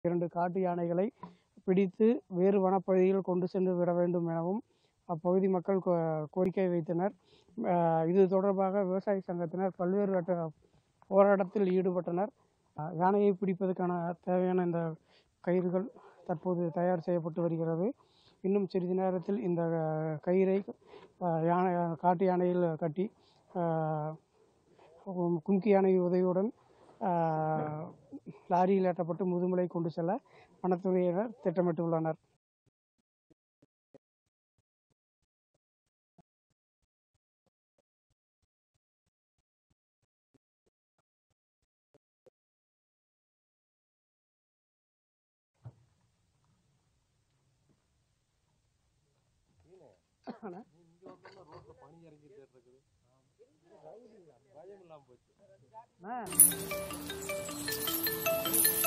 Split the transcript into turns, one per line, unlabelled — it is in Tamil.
இரண்டு காட்டு யானைகளை பிடித்து வேறு வனப்பகுதியில் கொண்டு சென்று விட வேண்டும் எனவும் அப்பகுதி மக்கள் கோ கோரிக்கை வைத்தனர் அஹ் இது தொடர்பாக விவசாய சங்கத்தினர் பல்வேறு கட்ட போராட்டத்தில் ஈடுபட்டனர் அஹ் யானையை பிடிப்பதற்கான தேவையான இந்த கயிறுகள் தற்போது தயார் செய்யப்பட்டு வருகிறது இன்னும் சிறிது நேரத்தில் இந்த அஹ், கயிறை அஹ், யானை காட்டு யானையில் கட்டி அஹ், கும்- கும்கி யானை உதவியுடன் அஹ், லாரியில் ஏற்றப்பட்டு முதுமலை கொண்டு செல்ல வனத்துறையினர் திட்டமிட்டுள்ளனர் அண்ணா.